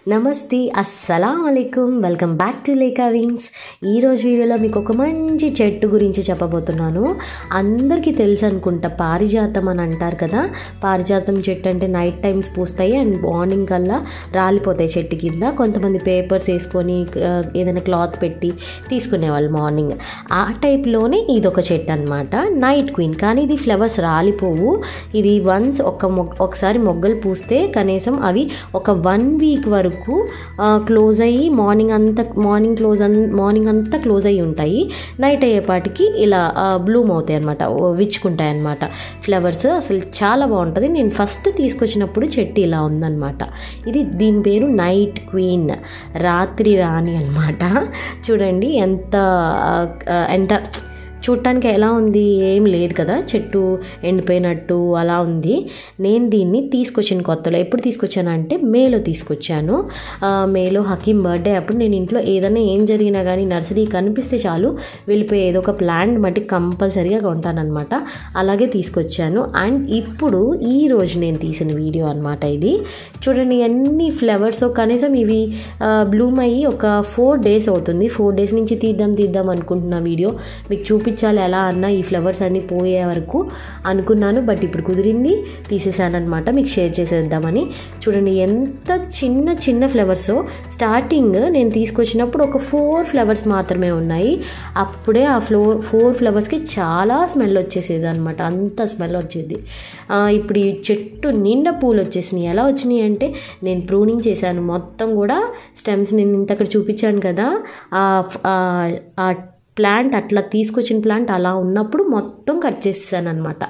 నమస్తే అస్సలం అయికం welcome back to Leka wings ఈరోజు వీడియోలో మీకు ఒక మంచి చెట్టు గురించి చెప్పబోతున్నాను అందరికీ తెలుసు అనుకుంటా పారిజాతం అని అంటారు కదా పారిజాతం చెట్టు అంటే నైట్ టైమ్స్ పూస్తాయి అండ్ మార్నింగ్ కల్లా రాలిపోతాయి చెట్టు కింద కొంతమంది పేపర్స్ వేసుకొని ఆ, ఏదైనా క్లాత్ పెట్టి తీసుకునేవాళ్ళు మార్నింగ్ ఆ టైప్లోనే ఇది ఒక చెట్టు అనమాట నైట్ క్వీన్ కానీ ఇది ఫ్లవర్స్ రాలిపోవు ఇది వన్స్ ఒక మొగ్ ఒకసారి మొగ్గలు పూస్తే కనీసం అవి ఒక వన్ వీక్ వరకు క్లోజ్ అయ్యి మార్నింగ్ అంతా మార్నింగ్ క్లోజ్ అన్ మార్నింగ్ అంతా క్లోజ్ అయ్యి ఉంటాయి నైట్ అయ్యేపాటికి ఇలా బ్లూమ్ అవుతాయి అనమాట విచ్చుకుంటాయి అనమాట ఫ్లవర్స్ అసలు చాలా బాగుంటుంది నేను ఫస్ట్ తీసుకొచ్చినప్పుడు చెట్టు ఇలా ఉందన్నమాట ఇది దీని పేరు నైట్ క్వీన్ రాత్రి రాణి అనమాట చూడండి ఎంత ఆ, ఎంత చూడటానికి ఎలా ఉంది ఏం లేదు కదా చెట్టు ఎండిపోయినట్టు అలా ఉంది నేను దీన్ని తీసుకొచ్చిన కొత్తలో ఎప్పుడు తీసుకొచ్చానంటే మేలో తీసుకొచ్చాను ఆ, మేలో హకీం బర్త్డే అప్పుడు నేను ఇంట్లో ఏదైనా ఏం జరిగినా కానీ నర్సరీ కనిపిస్తే చాలు వెళ్ళిపోయి ఏదో ఒక ప్లాంట్ మట్టి కంపల్సరీగా కొంటానమాట అలాగే తీసుకొచ్చాను అండ్ ఇప్పుడు ఈ రోజు నేను తీసిన వీడియో అనమాట ఇది చూడండి అన్ని ఫ్లవర్స్ కనీసం ఇవి బ్లూమ్ అయ్యి ఒక ఫోర్ డేస్ అవుతుంది ఫోర్ డేస్ నుంచి తీద్దాం తీద్దాం అనుకుంటున్న వీడియో మీకు చూపించాలి ఎలా అన్నా ఈ ఫ్లవర్స్ అన్నీ పోయే వరకు అనుకున్నాను బట్ ఇప్పుడు కుదిరింది తీసేసాను అనమాట మీకు షేర్ చేసేద్దామని చూడండి ఎంత చిన్న చిన్న ఫ్లవర్స్ స్టార్టింగ్ నేను తీసుకొచ్చినప్పుడు ఒక ఫోర్ ఫ్లవర్స్ మాత్రమే ఉన్నాయి అప్పుడే ఆ ఫ్లో ఫోర్ ఫ్లవర్స్కి చాలా స్మెల్ వచ్చేసేది అనమాట అంత స్మెల్ వచ్చేది ఆ, ఇప్పుడు ఈ చెట్టు నిండా పూలు వచ్చేసినాయి ఎలా వచ్చినాయి అంటే నేను ప్రూనింగ్ చేశాను మొత్తం కూడా స్టెమ్స్ నేను ఇంత అక్కడ చూపించాను కదా ఆ ఆ- ఆ ప్లాంట్ అట్లా తీసుకొచ్చిన ప్లాంట్ అలా ఉన్నప్పుడు మొత్తం కట్ చేసేసాను అనమాట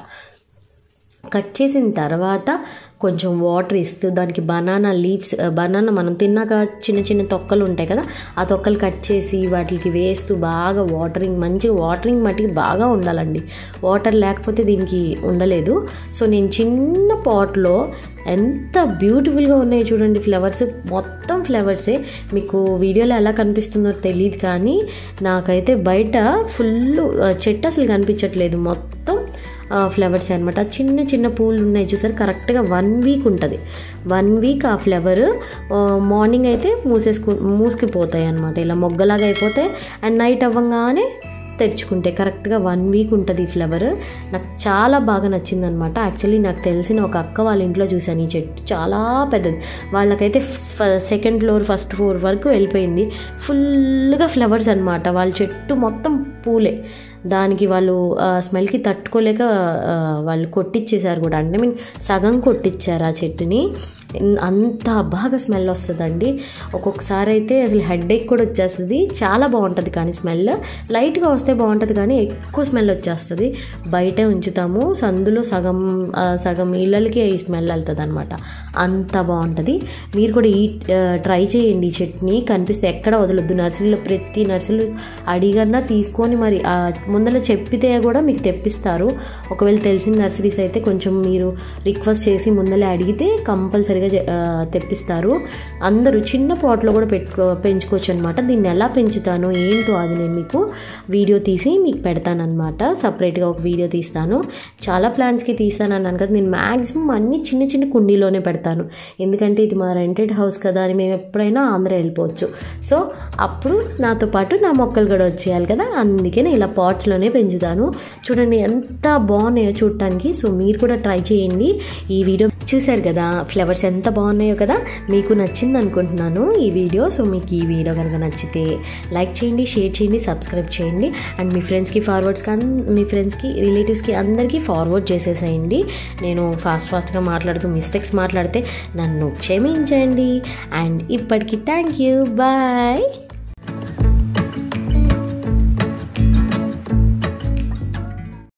కట్ చేసిన తర్వాత కొంచెం వాటర్ ఇస్తూ దానికి బనానా లీవ్స్ బనానా మనం తిన్నాక చిన్న చిన్న తొక్కలు ఉంటాయి కదా ఆ తొక్కలు కట్ చేసి వాటికి వేస్తూ బాగా వాటరింగ్ మంచిగా వాటరింగ్ మట్టికి బాగా ఉండాలండి వాటర్ లేకపోతే దీనికి ఉండలేదు సో నేను చిన్న పాట్లో ఎంత బ్యూటిఫుల్గా ఉన్నాయి చూడండి ఫ్లవర్స్ మొత్తం ఫ్లవర్సే మీకు వీడియోలో ఎలా కనిపిస్తుందో తెలియదు కానీ నాకైతే బయట ఫుల్ చెట్టు అసలు కనిపించట్లేదు మొత్తం ఫ్లవర్స్ అనమాట చిన్న చిన్న పూలు ఉన్నాయి చూసారు కరెక్ట్గా వన్ వీక్ ఉంటుంది వన్ వీక్ ఆ ఫ్లవర్ మార్నింగ్ అయితే మూసేసుకు మూసుకుపోతాయి అనమాట ఇలా మొగ్గలాగా అయిపోతాయి అండ్ నైట్ అవ్వగానే తెరుచుకుంటే కరెక్ట్గా వన్ వీక్ ఉంటుంది ఈ ఫ్లవర్ నాకు చాలా బాగా నచ్చింది అనమాట యాక్చువల్లీ నాకు తెలిసిన ఒక అక్క వాళ్ళ ఇంట్లో చూశాను ఈ చెట్టు చాలా పెద్దది వాళ్ళకైతే సెకండ్ ఫ్లోర్ ఫస్ట్ ఫ్లోర్ వరకు వెళ్ళిపోయింది ఫుల్గా ఫ్లవర్స్ అనమాట వాళ్ళ చెట్టు మొత్తం పూలే దానికి వాళ్ళు ఆ, స్మెల్కి తట్టుకోలేక ఆ, వాళ్ళు కొట్టించేశారు కూడా అంటే మీన్ సగం కొట్టించారు ఆ చెట్టుని ఇన్- అంత బాగా స్మెల్ వస్తుందండి ఒక్కొక్కసారి అయితే అసలు హెడ్ ఎక్ కూడా వచ్చేస్తుంది చాలా బాగుంటుంది కానీ స్మెల్ లైట్గా వస్తే బాగుంటుంది కానీ ఎక్కువ స్మెల్ వచ్చేస్తుంది బయటే ఉంచుతాము సందులో సగం ఆ, సగం ఇళ్ళకి ఈ స్మెల్ వెళ్తుంది అనమాట అంత బాగుంటుంది మీరు కూడా ఈ ట్రై చేయండి ఈ చట్నీ కనిపిస్తే ఎక్కడ వదలొద్దు నర్సరీలో ప్రతి నర్సరీలో అడిగన్నా తీసుకొని మరి ఆ ముందర చెప్పితే కూడా మీకు తెప్పిస్తారు ఒకవేళ తెలిసిన నర్సరీస్ అయితే కొంచెం మీరు రిక్వెస్ట్ చేసి ముందలే అడిగితే కంపల్సరీగా చె- ఆ, తెప్పిస్తారు అందరూ చిన్న పాట్లో కూడా పెట్టుకో పెంచుకోవచ్చు అనమాట దీన్ని ఎలా పెంచుతానో ఏంటో అది నేను మీకు వీడియో తీసి మీకు పెడతానమాట సపరేట్గా ఒక వీడియో తీస్తాను చాలా ప్లాంట్స్కి తీస్తాను అన్నాను కదా నేను మ్యాక్సిమం అన్ని చిన్న చిన్న కుండీలోనే పెడతాను ఎందుకంటే ఇది మా రెంటెడ్ హౌస్ కదా అని మేము ఎప్పుడైనా ఆంధ్ర వెళ్ళిపోవచ్చు సో అప్పుడు నాతో పాటు నా మొక్కలు కూడా వచ్చేయాలి కదా అందుకే నేను ఇలా పాట్స్లోనే పెంచుతాను చూడండి ఎంత బాగున్నాయో చూడటానికి సో మీరు కూడా ట్రై చేయండి ఈ వీడియో చూశారు కదా ఫ్లవర్స్ ఎంత బాగున్నాయో కదా మీకు నచ్చింది అనుకుంటున్నాను ఈ వీడియో సో మీకు ఈ వీడియో కనుక నచ్చితే లైక్ చేయండి షేర్ చేయండి సబ్స్క్రైబ్ చేయండి అండ్ మీ ఫ్రెండ్స్కి ఫార్వర్డ్స్కి మీ ఫ్రెండ్స్కి రిలేటివ్స్కి అందరికీ ఫార్వర్డ్ చేసేసేయండి నేను ఫాస్ట్ ఫాస్ట్గా మాట్లాడుతూ మిస్టేక్స్ మాట్లాడితే నన్ను క్షమించండి అండ్ ఇప్పటికి థ్యాంక్ యూ బాయ్